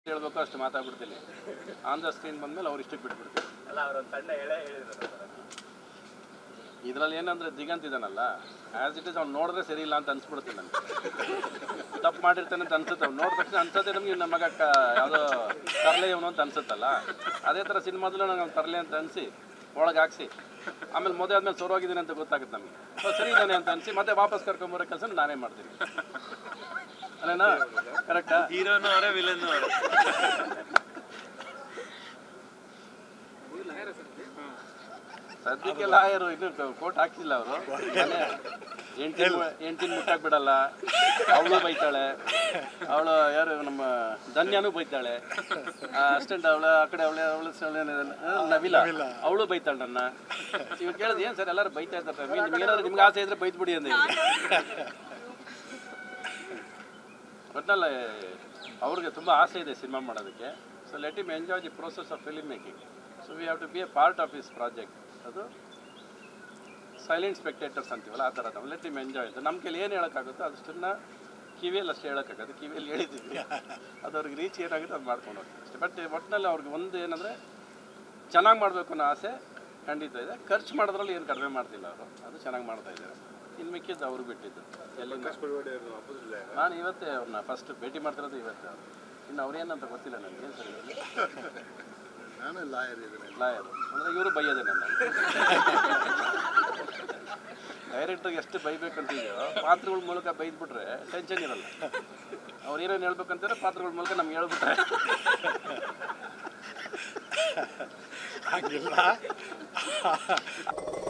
ಹೇಳ್ಬೇಕು ಅಷ್ಟು ಮಾತಾಡ್ಬಿಡ್ತೀನಿ on the screen ಬಂದಮೇಲೆ ಅವ್ರು ಇಷ್ಟಕ್ಕೆ ಬಿಟ್ಬಿಡ್ತೀನಿ ಅಲ್ಲ ಅವರೊಂದು ಸಣ್ಣ ಎಳೆ ಹೇಳಿದ್ರು ಇದರಲ್ಲಿ ಏನಂದ್ರೆ ದಿಗಂತ್ ಇದಾನಲ್ಲ ಆ್ಯಸ್ ಇಟ್ ಇಸ್ ಅವ್ನು ನೋಡಿದ್ರೆ ಸರಿ ಇಲ್ಲ ಅಂತ ಅನ್ಸ್ಬಿಡುತ್ತೆ ನನಗೆ ತಪ್ಪು ಮಾಡಿರ್ತಾನೆ ಅಂತ ಅನ್ಸುತ್ತೆ ಅವ್ನು ನೋಡಿದ ತಕ್ಷಣ ಅನ್ಸುತ್ತೆ ನಮಗೆ ನಮ್ಮ ಮಗ ಕ ಯಾವುದೋ ತರಲೆ ಇವನು ಅಂತ ಅನ್ಸುತ್ತಲ್ಲ ಅದೇ ಥರ ಸಿನಿಮಾದಲ್ಲೂ ನಂಗೆ ಅವ್ನು ತರಲೆ ಅಂತ ಅನಿಸಿ ಒಳಗೆ ಹಾಕ್ಸಿ ಆಮೇಲೆ ಮದುವೆ ಆದ್ಮೇಲೆ ಸೋರೋಗಿದ್ದೀನಿ ಅಂತ ಗೊತ್ತಾಗುತ್ತೆ ನಮಗೆ ಸೊ ಸರಿ ಇದ್ದಾನೆ ಅಂತ ಅನಿಸಿ ಮತ್ತೆ ವಾಪಸ್ ಕರ್ಕೊಂಬರೋ ಕೆಲಸ ನಾನೇ ಮಾಡ್ತೀನಿ ಅಲ್ಲೇನಾ ಕರೆಕ್ಟಾ ಹೀರೋನು ಅವರೇ ವಿಲನ್ ಅವರೇ ಸದ್ಯಕ್ಕೆ ಲಾಯರು ಇನ್ನು ಕೋರ್ಟ್ ಹಾಕಿಲ್ಲ ಅವರು ಎಂಟಿನ ಎಂಟಿನ ಮುಟ್ಟಕ್ಕೆ ಬಿಡಲ್ಲ ಅವಳು ಬೈತಾಳೆ ಅವಳು ಯಾರು ನಮ್ಮ ಧನ್ಯನೂ ಬೈತಾಳೆ ಅಸ್ಟೆಂಟ್ ಅವಳ ಆ ಕಡೆ ಅವಳೆ ಅವಳು ನವಿಲ ಅವಳು ಬೈತಾಳೆ ನನ್ನ ಇವಾಗ ಕೇಳಿದ್ ಏನು ಸರ್ ಎಲ್ಲರೂ ಬೈತಾ ಇರ್ತಾರೆ ನಿಮ್ಗೆ ಏನಾದ್ರು ನಿಮ್ಗೆ ಆಸೆ ಇದ್ರೆ ಬೈದ್ಬಿಡಿ ಅಂತ ಹೇಳಿ ಒಟ್ನಲ್ಲಿ ಅವ್ರಿಗೆ ತುಂಬ ಆಸೆ ಇದೆ ಸಿನಿಮಾ ಮಾಡೋದಕ್ಕೆ so let him enjoy the process of film making so we have to be a part of his project ಅದು ಸೈಲೆಂಟ್ ಸ್ಪೆಕ್ಟೇಟರ್ಸ್ ಅಂತೀವಲ್ಲ ಆ ಥರ ನಾವು ಲೆಟ್ ಇಮ್ ಎಂಜಾಯ್ ಅಂತ ನಮ್ಮ ಕೈಲಿ ಏನು ಹೇಳೋಕ್ಕಾಗುತ್ತೋ ಅಷ್ಟನ್ನು ಕಿವಿಯಲ್ಲಿ ಅಷ್ಟೇ ಹೇಳೋಕ್ಕಾಗುತ್ತೆ ಕಿವಿಯಲ್ಲಿ ಹೇಳಿದ್ದೀವಿ ಅದು ಅವ್ರಿಗೆ ರೀಚ್ ಏನಾಗುತ್ತೆ ಅದು ಮಾಡ್ಕೊಂಡು ಹೋಗ್ತೀವಿ ಅಷ್ಟೇ ಬಟ್ ಒಟ್ಟಿನಲ್ಲಿ ಅವ್ರಿಗೆ ಒಂದು ಏನಂದರೆ ಚೆನ್ನಾಗಿ ಮಾಡಬೇಕು ಅನ್ನೋ ಆಸೆ ಖಂಡಿತ ಇದೆ ಖರ್ಚು ಮಾಡೋದ್ರಲ್ಲಿ ಏನು ಕಡಿಮೆ ಮಾಡ್ತಿಲ್ಲ ಅವರು ಅದು ಚೆನ್ನಾಗಿ ಮಾಡ್ತಾ ಇದ್ದಾರೆ ಇನ್ನು ಮಿಕ್ಕಿದ್ದು ಅವ್ರು ಬಿಟ್ಟಿದ್ದು ಎಲ್ಲಿಂದ ನಾನು ಇವತ್ತೇ ಅವ್ರನ್ನ ಫಸ್ಟ್ ಭೇಟಿ ಮಾಡ್ತಿರೋದು ಇವತ್ತೇ ಅವ್ರು ಇನ್ನು ಅವ್ರೇನಂತ ಗೊತ್ತಿಲ್ಲ ನನಗೆ ಏನು ಸರಿ ನಾನು ಲಾಯರ್ ಇದ್ದೇನೆ ಲಾಯರ್ ಅಂದರೆ ಇವರು ಬೈಯೋದೆ ನನ್ನ ಡೈರೆಕ್ಟ್ರಿಗೆ ಎಷ್ಟು ಬೈಬೇಕಂತಿದೆಯೋ ಪಾತ್ರಗಳ ಮೂಲಕ ಬೈದ್ಬಿಟ್ರೆ ಟೆನ್ಷನ್ ಇರಲ್ಲ ಅವ್ರು ಏನೇನು ಹೇಳ್ಬೇಕಂತಾರೆ ಪಾತ್ರಗಳ ಮೂಲಕ ನಮ್ಗೆ ಹೇಳ್ಬಿಟ್ರೆ ಹಂಗಿಲ್ಲ